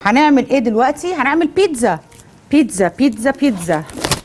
هنعمل ايه دلوقتي هنعمل بيتزا بيتزا بيتزا بيتزا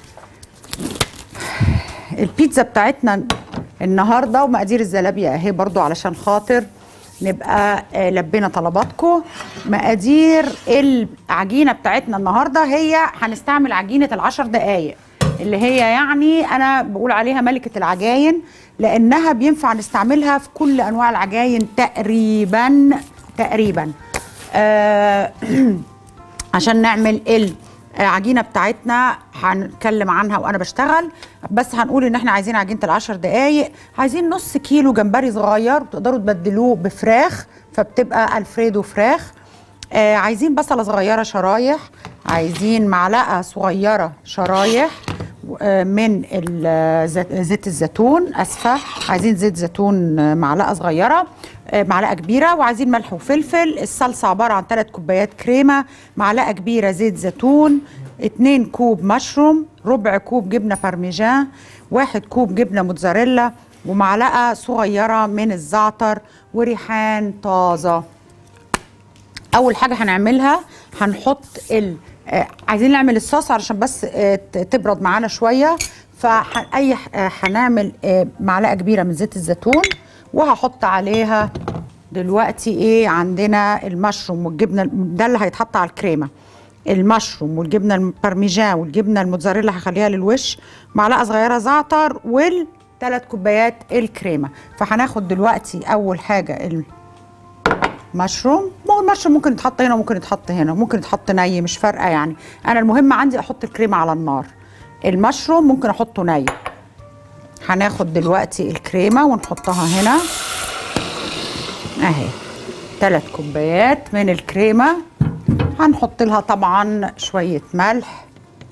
البيتزا بتاعتنا النهارده ومقادير الزلابيه اهي برضو علشان خاطر نبقى آه، لبينا طلباتكم مقادير العجينه بتاعتنا النهارده هي هنستعمل عجينه العشر دقايق اللي هي يعني انا بقول عليها ملكه العجاين لانها بينفع نستعملها في كل انواع العجاين تقريبا تقريبا آه عشان نعمل العجينه بتاعتنا هنتكلم عنها وانا بشتغل بس هنقول ان احنا عايزين عجينه العشر دقايق عايزين نص كيلو جمبري صغير تقدروا تبدلوه بفراخ فبتبقى الفريدو فراخ آه عايزين بصله صغيره شرايح عايزين معلقه صغيره شرايح آه، من ال- زيت- زيت الزيتون اسفه عايزين زيت زيتون آه، معلقه صغيره آه، معلقه كبيره وعايزين ملح وفلفل الصلصه عباره عن 3 كوبايات كريمه معلقه كبيره زيت زيتون 2 كوب مشروم ربع كوب جبنه بارميجان واحد كوب جبنه موتزاريلا ومعلقه صغيره من الزعتر وريحان طازه اول حاجه هنعملها هنحط ال آه، عايزين نعمل الصوص علشان بس آه، ت- تبرد معانا شويه فاي هنعمل آه، معلقه كبيره من زيت الزيتون وهحط عليها دلوقتي ايه عندنا المشروم والجبنه ده اللي هيتحط على الكريمه المشروم والجبنه البارميجان والجبنه الموتزاريلا هخليها للوش معلقه صغيره زعتر والثلاث كوبايات الكريمه فهناخد دلوقتي اول حاجه ال مشروم ما هو المشروم ممكن يتحط هنا وممكن يتحط هنا ممكن يتحط ني مش فارقه يعني انا المهم عندي احط الكريمه على النار المشروم ممكن احطه ني هناخد دلوقتي الكريمه ونحطها هنا اهي ثلاث كوبايات من الكريمه هنحط لها طبعا شويه ملح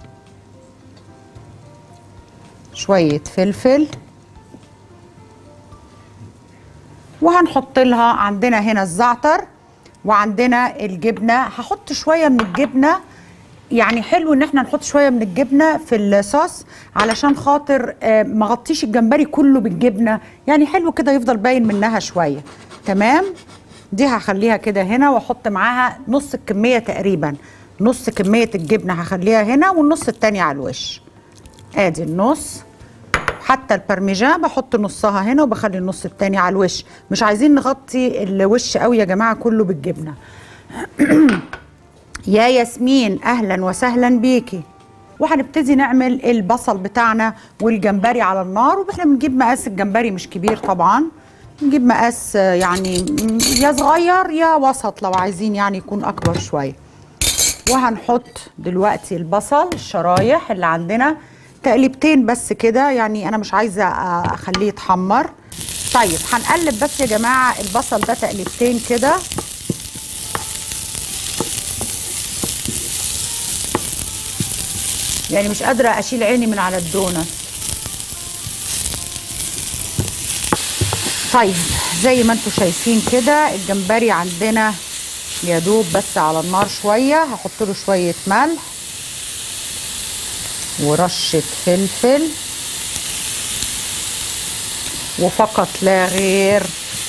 شويه فلفل وهنحط لها عندنا هنا الزعتر وعندنا الجبنه هحط شويه من الجبنه يعني حلو ان احنا نحط شويه من الجبنه في الصوص علشان خاطر آه، ما غطيش الجمبري كله بالجبنه يعني حلو كده يفضل باين منها شويه تمام دي هخليها كده هنا واحط معاها نص الكميه تقريبا نص كميه الجبنه هخليها هنا والنص التاني على الوش ادي النص حتى البارميجان بحط نصها هنا وبخلي النص التاني على الوش مش عايزين نغطي الوش قوي يا جماعه كله بالجبنه يا ياسمين اهلا وسهلا بيكي وهنبتدي نعمل البصل بتاعنا والجمبري على النار واحنا بنجيب مقاس الجمبري مش كبير طبعا نجيب مقاس آه، يعني م، يا صغير يا وسط لو عايزين يعني يكون اكبر شويه وهنحط دلوقتي البصل الشرايح اللي عندنا تقليبتين بس كده يعني انا مش عايزه أ- اخليه يتحمر طيب هنقلب بس يا جماعه البصل ده تقليبتين كده يعني مش قادره اشيل عيني من على الدونت طيب زي ما انتم شايفين كده الجمبري عندنا يا دوب بس على النار شويه هحط له شويه ملح ورشه فلفل وفقط لا غير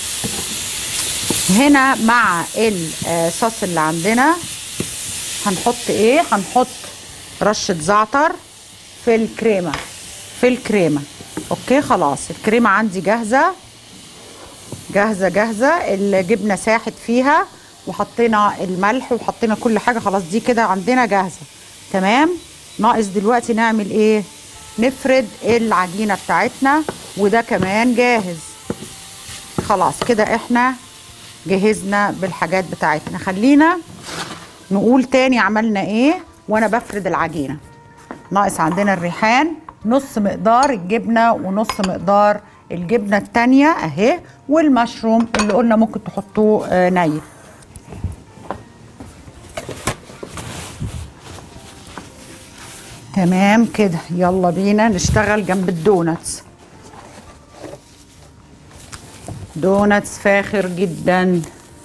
هنا مع الصوص اللي عندنا هنحط ايه هنحط رشه زعتر في الكريمه في الكريمه اوكي خلاص الكريمه عندي جاهزه جاهزه جاهزه الجبنه ساحت فيها وحطينا الملح وحطينا كل حاجه خلاص دي كده عندنا جاهزه تمام ناقص دلوقتي نعمل ايه نفرد العجينه بتاعتنا وده كمان جاهز خلاص كده احنا جهزنا بالحاجات بتاعتنا خلينا نقول تاني عملنا ايه وانا بفرد العجينه ناقص عندنا الريحان نص مقدار الجبنه ونص مقدار الجبنه التانيه اهي والمشروم اللي قلنا ممكن تحطوه آه، ني تمام كده يلا بينا نشتغل جنب الدوناتس دوناتس فاخر جدا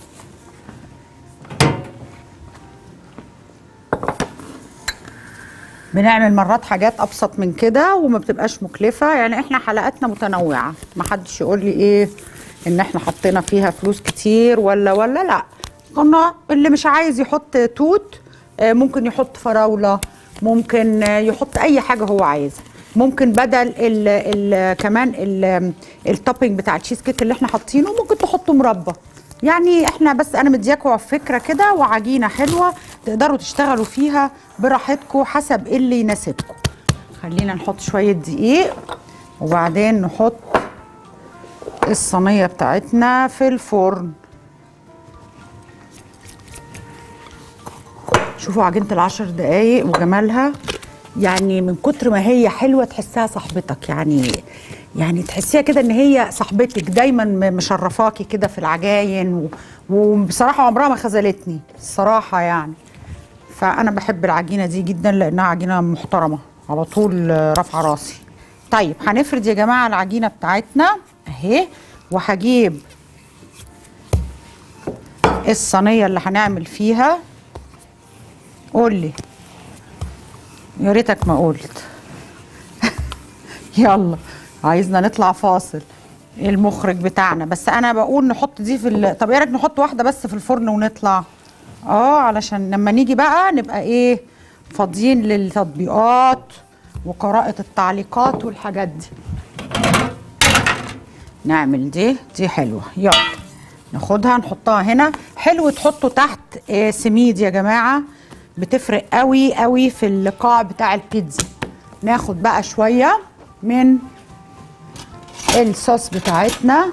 بنعمل مرات حاجات ابسط من كده وما بتبقاش مكلفه يعني احنا حلقاتنا متنوعه ما حدش يقول لي ايه ان احنا حطينا فيها فلوس كتير ولا ولا لا قلنا اللي مش عايز يحط توت آه، ممكن يحط فراوله ممكن آه، يحط اي حاجه هو عايزها ممكن بدل ال ال كمان ال- التوبينج بتاع التشيز كيك اللي احنا حاطينه ممكن تحطوا مربى يعني احنا بس انا مدياكوا فكره كده وعجينه حلوه تقدروا تشتغلوا فيها براحتكم حسب اللي يناسبكم خلينا نحط شويه دقيق وبعدين نحط الصينيه بتاعتنا في الفرن شوفوا عجينه العشر دقايق وجمالها يعني من كتر ما هي حلوه تحسها صاحبتك يعني يعني تحسيها كده ان هي صاحبتك دايما م- مشرفاكي كده في العجاين و- وبصراحه عمرها ما خذلتني الصراحه يعني فانا بحب العجينه دي جدا لانها عجينه محترمه على طول آه، رافعه راسي طيب هنفرد يا جماعه العجينه بتاعتنا اهي وهجيب الصينيه اللي هنعمل فيها قول لي يا ريتك ما قلت يلا عايزنا نطلع فاصل المخرج بتاعنا بس انا بقول نحط دي في ال... طب ايه رايك نحط واحده بس في الفرن ونطلع اه علشان لما نيجي بقى نبقى ايه فاضيين للتطبيقات وقراءة التعليقات والحاجات دي نعمل دي دي حلوة يلا ناخدها نحطها هنا حلو تحطوا تحت آه، سميد يا جماعة بتفرق قوي قوي في القاع بتاع البيتزا ناخد بقى شوية من الصوص بتاعتنا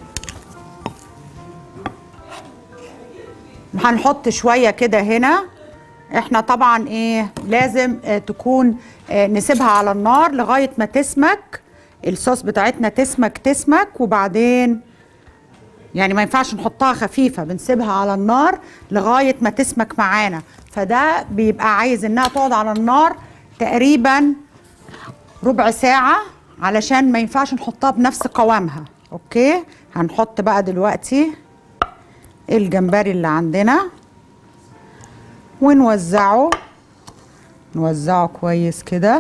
هنحط شوية كده هنا احنا طبعا ايه لازم اه تكون اه نسيبها على النار لغاية ما تسمك الصوص بتاعتنا تسمك تسمك وبعدين يعني ما ينفعش نحطها خفيفة بنسيبها على النار لغاية ما تسمك معانا فده بيبقى عايز انها تقعد على النار تقريبا ربع ساعة علشان ما ينفعش نحطها بنفس قوامها اوكي هنحط بقى دلوقتي الجمبري اللي عندنا ونوزعه نوزعه كويس كده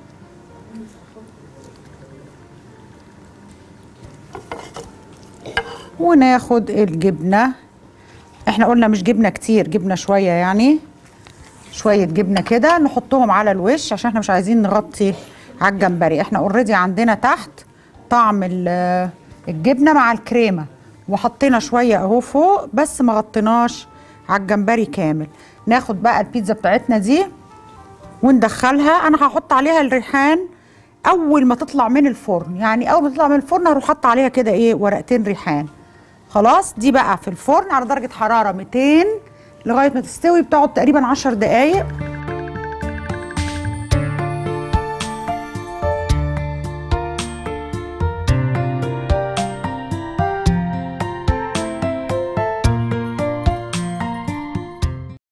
وناخد الجبنة احنا قلنا مش جبنة كتير جبنة شوية يعني شوية جبنة كده نحطهم على الوش عشان احنا مش عايزين نغطي على الجمبري احنا اوريدي عندنا تحت طعم ال- الجبنة مع الكريمة وحطينا شوية اهو فوق بس ما غطيناش على الجمبري كامل ناخد بقى البيتزا بتاعتنا دي وندخلها انا هحط عليها الريحان اول ما تطلع من الفرن يعني اول ما تطلع من الفرن هروح حاطه عليها كده ايه ورقتين ريحان خلاص دي بقى في الفرن على درجه حراره 200 لغايه ما تستوي بتقعد تقريبا 10 دقائق